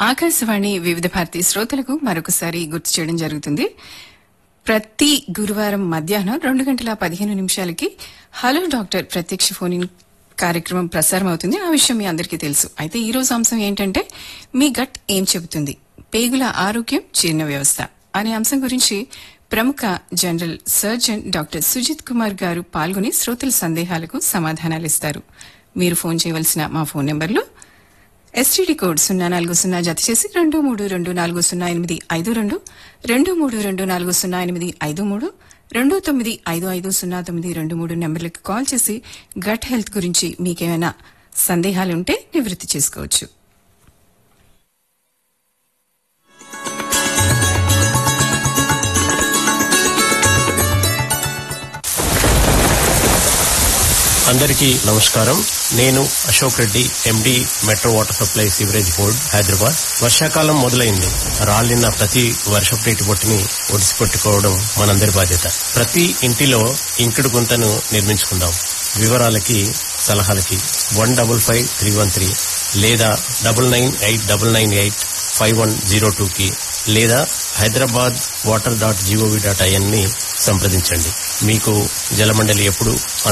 ఆకాశవాణి వివిధ భారతి శ్రోతలకు మరొకసారి గుర్తు చేయడం జరుగుతుంది ప్రతి గురువారం మధ్యాహ్నం రెండు గంటల పదిహేను నిమిషాలకి హలో డాక్టర్ ప్రత్యక్ష ఫోన్ ఇన్ కార్యక్రమం ప్రసారం అవుతుంది ఆ విషయం మీ అందరికీ తెలుసు అయితే ఈ రోజు అంశం ఏంటంటే మీ గట్ ఏం చెబుతుంది పేగుల ఆరోగ్యం జీర్ణ వ్యవస్థ అనే అంశం గురించి ప్రముఖ general surgeon doctor Sujith Kumar గారు పాల్గొని శ్రోతల సందేహాలకు సమాధానాలిస్తారు మీరు ఫోన్ చేయవలసిన మా ఫోన్ నెంబర్లు ఎస్టీడీ కోడ్ సున్నా నాలుగు సున్నా జత చేసి రెండు మూడు రెండు నాలుగు సున్నా ఎనిమిది ఐదు రెండు రెండు మూడు రెండు నాలుగు సున్నా ఎనిమిది ఐదు మూడు రెండు తొమ్మిది ఐదు ఐదు సున్నా తొమ్మిది రెండు మూడు నెంబర్లకు కాల్ చేసి గట్ హెల్త్ గురించి మీకేమైనా సందేహాలుంటే నివృత్తి చేసుకోవచ్చు అందరికీ నమస్కారం నేను Ashok Reddy MD metro water supply sewerage board Hyderabad వర్షాకాలం మొదలైంది రాలిన ప్రతి వర్షపు నీటి బొట్టుని ఒడిసి పట్టుకోవడం మనందరి బాధ్యత ప్రతి ఇంటిలో ఇంకుడు గుంతను నిర్మించుకుందాం వివరాలకి సలహాలకి one double five three one three లేదా double nine eight double nine eight five one zero two కి లేదా Hyderabad water dot gov dot in ని సంప్రదించండి మీకు జలమండలి ఎప్పుడు